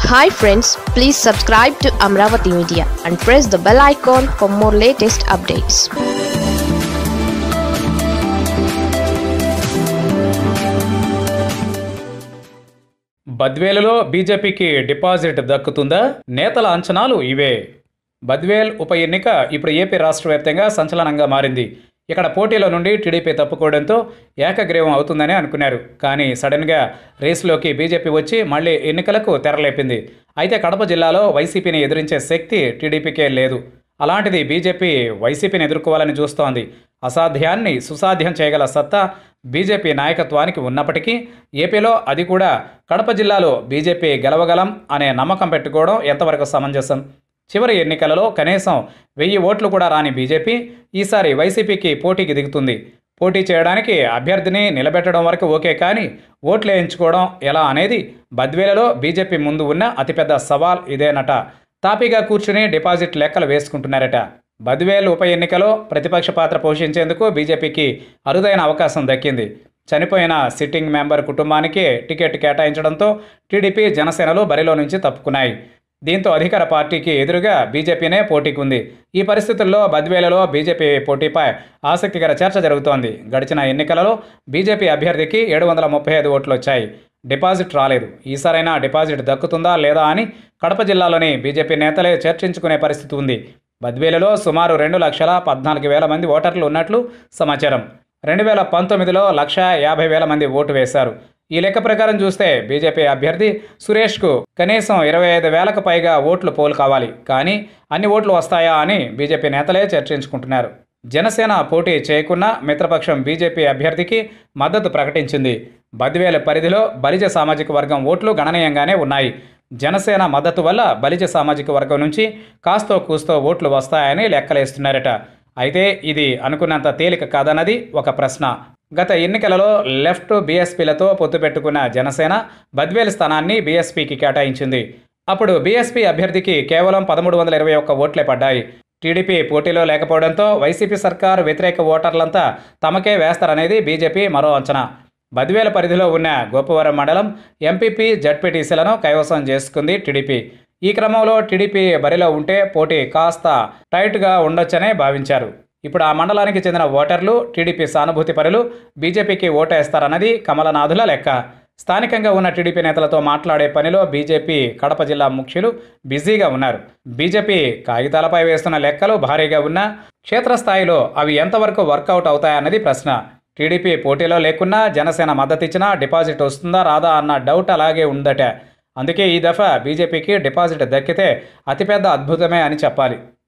hi friends please subscribe to Amaravati media and press the bell icon for more latest updates బద్వేలులో బీజేపీకి deposit దక్కుతుందా నేతల అంచనాలు ఇవే బద్వేల్ ఉప ఎన్నిక ఇప్పుడు ఏపీ రాష్ట్ర వ్యాప్తంగా సంచలనంగా మారింది ఇక్కడ పోటీలో నుండి టీడీపీ తప్పుకోవడంతో ఏకగ్రీవం అవుతుందని అనుకున్నారు కానీ సడన్గా రేసులోకి బీజేపీ వచ్చి మళ్ళీ ఎన్నికలకు తెరలేపింది అయితే కడప జిల్లాలో వైసీపీని ఎదిరించే శక్తి టీడీపీకే లేదు అలాంటిది బీజేపీ వైసీపీని ఎదుర్కోవాలని చూస్తోంది అసాధ్యాన్ని సుసాధ్యం చేయగల సత్తా బీజేపీ నాయకత్వానికి ఉన్నప్పటికీ ఏపీలో అది కూడా కడప జిల్లాలో బీజేపీ గెలవగలం అనే నమ్మకం పెట్టుకోవడం ఎంతవరకు సమంజసం చివరి ఎన్నికలలో కనీసం వెయ్యి ఓట్లు కూడా రాని బీజేపీ ఈసారి వైసీపీకి పోటీకి దిగుతుంది పోటీ చేయడానికి అభ్యర్థిని నిలబెట్టడం వరకు ఓకే కానీ ఓట్లు వేయించుకోవడం ఎలా అనేది బద్వేలలో బీజేపీ ముందు ఉన్న అతిపెద్ద సవాల్ ఇదేనట తాపీగా కూర్చుని డిపాజిట్ లెక్కలు వేసుకుంటున్నారట బద్వేల్ ఉప ఎన్నికలో ప్రతిపక్ష పాత్ర పోషించేందుకు బీజేపీకి అరుదైన అవకాశం దక్కింది చనిపోయిన సిట్టింగ్ మెంబర్ కుటుంబానికి టికెట్ కేటాయించడంతో టీడీపీ జనసేనలు బరిలో నుంచి తప్పుకున్నాయి దీంతో అధికార పార్టీకి ఎదురుగా బీజేపీనే పోటీకి ఉంది ఈ పరిస్థితుల్లో బద్వేలలో బీజేపీ పోటీపై ఆసక్తికర చర్చ జరుగుతోంది గడిచిన ఎన్నికలలో బీజేపీ అభ్యర్థికి ఏడు వందల ముప్పై ఐదు ఓట్లు వచ్చాయి డిపాజిట్ రాలేదు ఈసారైనా డిపాజిట్ దక్కుతుందా లేదా అని కడప జిల్లాలోని బీజేపీ నేతలే చర్చించుకునే పరిస్థితి ఉంది బద్వేలలో సుమారు రెండు లక్షల పద్నాలుగు వేల మంది ఓటర్లు ఉన్నట్లు సమాచారం రెండు వేల పంతొమ్మిదిలో లక్ష యాభై వేల మంది ఓటు వేశారు ఈ లెక్క ప్రకారం చూస్తే బీజేపీ అభ్యర్థి సురేష్కు కనీసం ఇరవై ఐదు వేలకు పైగా ఓట్లు పోలు కావాలి కానీ అన్ని ఓట్లు వస్తాయా అని బీజేపీ నేతలే చర్చించుకుంటున్నారు జనసేన పోటీ చేయకున్నా మిత్రపక్షం బీజేపీ అభ్యర్థికి మద్దతు ప్రకటించింది బద్వేల పరిధిలో బలిజ సామాజిక వర్గం ఓట్లు గణనీయంగానే ఉన్నాయి జనసేన మద్దతు వల్ల బలిజ సామాజిక వర్గం నుంచి కాస్తో కూస్తో ఓట్లు వస్తాయని లెక్కలేస్తున్నారట అయితే ఇది అనుకున్నంత తేలిక కాదన్నది ఒక ప్రశ్న గత ఎన్నికలలో లెఫ్ట్ బీఎస్పీలతో పొత్తు పెట్టుకున్న జనసేన బద్వేలు స్థానాన్ని బీఎస్పీకి కేటాయించింది అప్పుడు బీఎస్పీ అభ్యర్థికి కేవలం పదమూడు వందల ఇరవై ఒక్క ఓట్లే పడ్డాయి టీడీపీ పోటీలో లేకపోవడంతో వైసీపీ సర్కార్ వ్యతిరేక ఓటర్లంతా తమకే వేస్తారనేది బీజేపీ మరో అంచనా బద్వేల పరిధిలో ఉన్న గోపవరం మండలం ఎంపీపీ జడ్పీటీసీలను కైవసం చేసుకుంది టీడీపీ ఈ క్రమంలో టీడీపీ బరిలో ఉంటే పోటీ కాస్త టైట్గా ఉండొచ్చనే భావించారు ఇప్పుడు ఆ మండలానికి చెందిన ఓటర్లు టీడీపీ సానుభూతి పరులు బీజేపీకి ఓటేస్తారన్నది కమలనాథుల లెక్క స్థానికంగా ఉన్న టీడీపీ నేతలతో మాట్లాడే పనిలో బీజేపీ కడప జిల్లా ముఖ్యులు బిజీగా ఉన్నారు బీజేపీ కాగితాలపై వేస్తున్న లెక్కలు భారీగా ఉన్నా క్షేత్రస్థాయిలో అవి ఎంతవరకు వర్కౌట్ అవుతాయన్నది ప్రశ్న టీడీపీ పోటీలో లేకున్నా జనసేన మద్దతిచ్చినా డిపాజిట్ వస్తుందా రాదా అన్న డౌట్ అలాగే ఉందట అందుకే ఈ దఫా బీజేపీకి డిపాజిట్ దక్కితే అతిపెద్ద అద్భుతమే అని చెప్పాలి